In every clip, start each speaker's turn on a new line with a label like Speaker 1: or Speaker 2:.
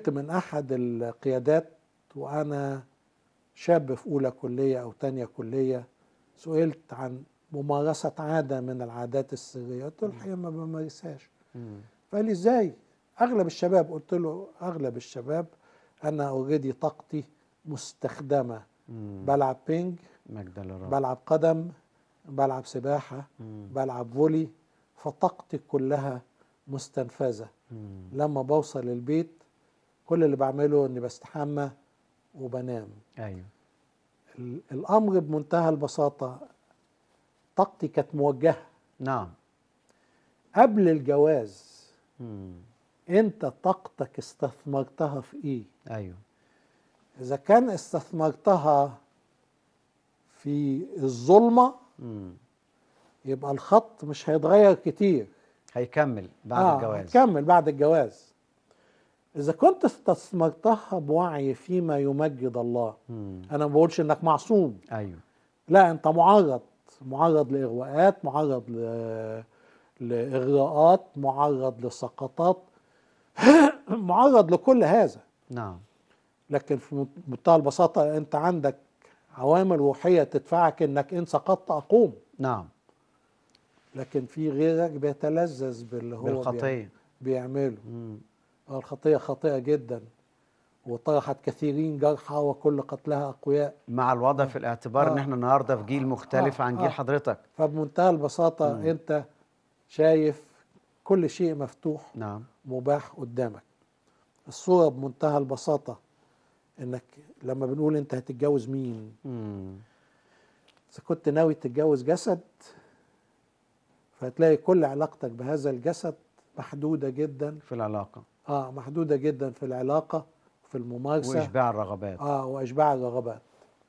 Speaker 1: سئلت من احد القيادات وانا شاب في اولى كليه او تانية كليه سئلت عن ممارسه عاده من العادات السريه قلت له الحقيقه ما بمارسهاش
Speaker 2: مم.
Speaker 1: فقال لي ازاي اغلب الشباب قلت له اغلب الشباب انا اوريدي طاقتي مستخدمه
Speaker 2: مم.
Speaker 1: بلعب بينج
Speaker 2: مجد للرب
Speaker 1: بلعب قدم بلعب سباحه
Speaker 2: مم.
Speaker 1: بلعب فولي فطاقتي كلها مستنفذه
Speaker 2: مم.
Speaker 1: لما بوصل البيت كل اللي بعمله اني بستحمى وبنام
Speaker 2: ايوه
Speaker 1: ال- الامر بمنتهى البساطه طاقتي كانت موجهه
Speaker 2: نعم
Speaker 1: قبل الجواز
Speaker 2: مم.
Speaker 1: انت طاقتك استثمرتها في ايه
Speaker 2: ايوه
Speaker 1: اذا كان استثمرتها في الظلمه
Speaker 2: مم.
Speaker 1: يبقى الخط مش هيتغير كتير
Speaker 2: هيكمل بعد
Speaker 1: آه،
Speaker 2: الجواز
Speaker 1: هتكمل بعد الجواز اذا كنت استثمرتها بوعي فيما يمجد الله
Speaker 2: مم.
Speaker 1: انا ما بقولش انك معصوم
Speaker 2: ايوه
Speaker 1: لا انت معرض معرض لاغواءات معرض ل... لاغراءات معرض لسقطات معرض لكل هذا
Speaker 2: نعم
Speaker 1: لكن في منتهى البساطه انت عندك عوامل روحيه تدفعك انك ان سقطت اقوم
Speaker 2: نعم
Speaker 1: لكن في غيرك بيتلذذ باللي هو بيعمل-
Speaker 2: بالخطيه
Speaker 1: بيعمله
Speaker 2: مم.
Speaker 1: آه، الخطيه خطيئه جدا وطرحت كثيرين جرحى وكل قتلها اقوياء
Speaker 2: مع الوضع في الاعتبار ان
Speaker 1: آه.
Speaker 2: احنا النهارده في جيل مختلف
Speaker 1: آه.
Speaker 2: عن
Speaker 1: آه.
Speaker 2: جيل حضرتك
Speaker 1: فبمنتهى البساطه
Speaker 2: مم.
Speaker 1: انت شايف كل شيء مفتوح
Speaker 2: نعم
Speaker 1: مباح قدامك الصوره بمنتهى البساطه انك لما بنقول انت هتتجوز مين
Speaker 2: مم.
Speaker 1: اذا كنت ناوي تتجوز جسد فهتلاقي كل علاقتك بهذا الجسد محدوده جدا
Speaker 2: في العلاقه
Speaker 1: اه محدوده جدا في العلاقه في الممارسه
Speaker 2: واشباع الرغبات
Speaker 1: اه واشباع الرغبات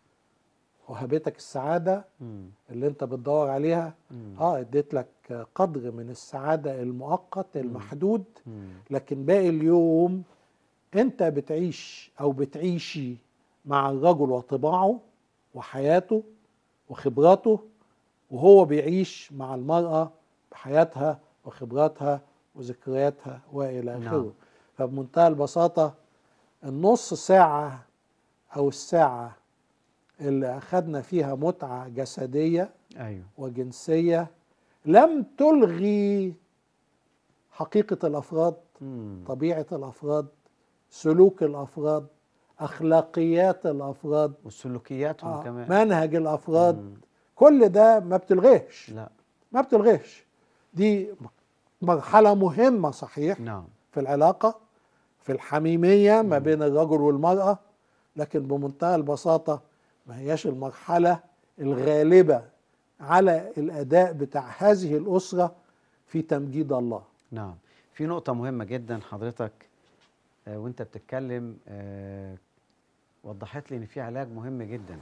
Speaker 1: وهبتك السعاده
Speaker 2: مم.
Speaker 1: اللي انت بتدور عليها
Speaker 2: مم.
Speaker 1: اه اديت لك قدر من السعاده المؤقت المحدود
Speaker 2: مم.
Speaker 1: لكن باقي اليوم انت بتعيش او بتعيشي مع الرجل وطباعه وحياته وخبراته وهو بيعيش مع المرأة بحياتها وخبراتها وذكرياتها وإلى
Speaker 2: نعم.
Speaker 1: آخره فبمنتهى البساطة النص ساعة أو الساعة اللي أخذنا فيها متعة جسدية
Speaker 2: ايوه
Speaker 1: وجنسية لم تلغي حقيقة الأفراد
Speaker 2: مم.
Speaker 1: طبيعة الأفراد سلوك الأفراد أخلاقيات الأفراد
Speaker 2: وسلوكياتهم
Speaker 1: آه،
Speaker 2: كمان
Speaker 1: منهج الأفراد
Speaker 2: مم.
Speaker 1: كل ده ما بتلغيش
Speaker 2: لا
Speaker 1: ما بتلغيش دي مرحلة مهمة صحيح
Speaker 2: نعم
Speaker 1: في العلاقة في الحميمية ما بين الرجل والمرأة لكن بمنتهى البساطة ما هياش المرحلة الغالبة على الأداء بتاع هذه الأسرة في تمجيد الله
Speaker 2: نعم في نقطة مهمة جدا حضرتك آه، وانت بتتكلم آه، وضحت لي ان في علاج مهم جدا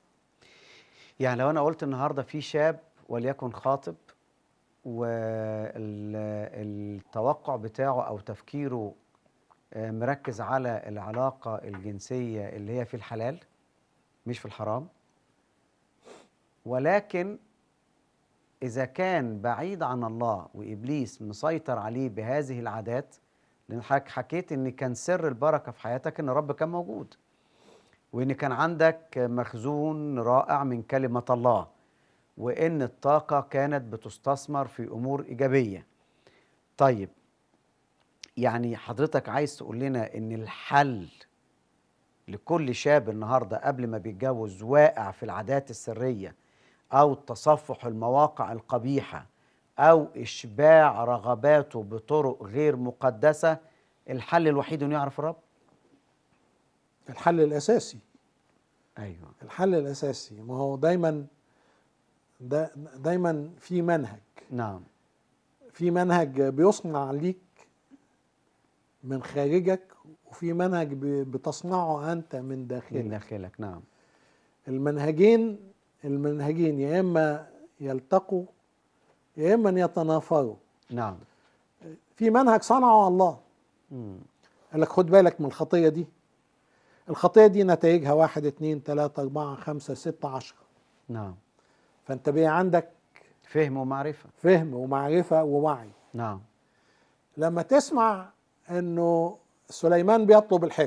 Speaker 2: يعني لو انا قلت النهارده في شاب وليكن خاطب والتوقع بتاعه او تفكيره آه، مركز على العلاقة الجنسية اللي هي في الحلال مش في الحرام ولكن إذا كان بعيد عن الله وإبليس مسيطر عليه بهذه العادات لأن حضرتك حكيت إن كان سر البركة في حياتك إن الرب كان موجود وإن كان عندك مخزون رائع من كلمة الله وإن الطاقة كانت بتستثمر في أمور إيجابية طيب يعني حضرتك عايز تقول لنا إن الحل لكل شاب النهارده قبل ما بيتجوز واقع في العادات السريه او تصفح المواقع القبيحه او اشباع رغباته بطرق غير مقدسه الحل الوحيد انه يعرف الرب
Speaker 1: الحل الأساسي
Speaker 2: ايوه
Speaker 1: الحل الأساسي ما هو دايما دا دايما في منهج
Speaker 2: نعم
Speaker 1: في منهج بيصنع ليك من خارجك وفي منهج ب- بتصنعه أنت من
Speaker 2: من
Speaker 1: داخلك
Speaker 2: داخلك نعم
Speaker 1: المنهجين المنهجين يا إما يلتقوا يا إما يتنافروا
Speaker 2: نعم
Speaker 1: في منهج صنعه الله
Speaker 2: مم.
Speaker 1: قال لك خد بالك من الخطية دي الخطية دي نتائجها واحد اتنين تلاتة أربعة خمسة ستة عشرة
Speaker 2: نعم
Speaker 1: فأنت بقى عندك
Speaker 2: فهم ومعرفه
Speaker 1: فهم ومعرفة ووعي
Speaker 2: نعم
Speaker 1: لما تسمع انه سليمان بيطلب الحكمة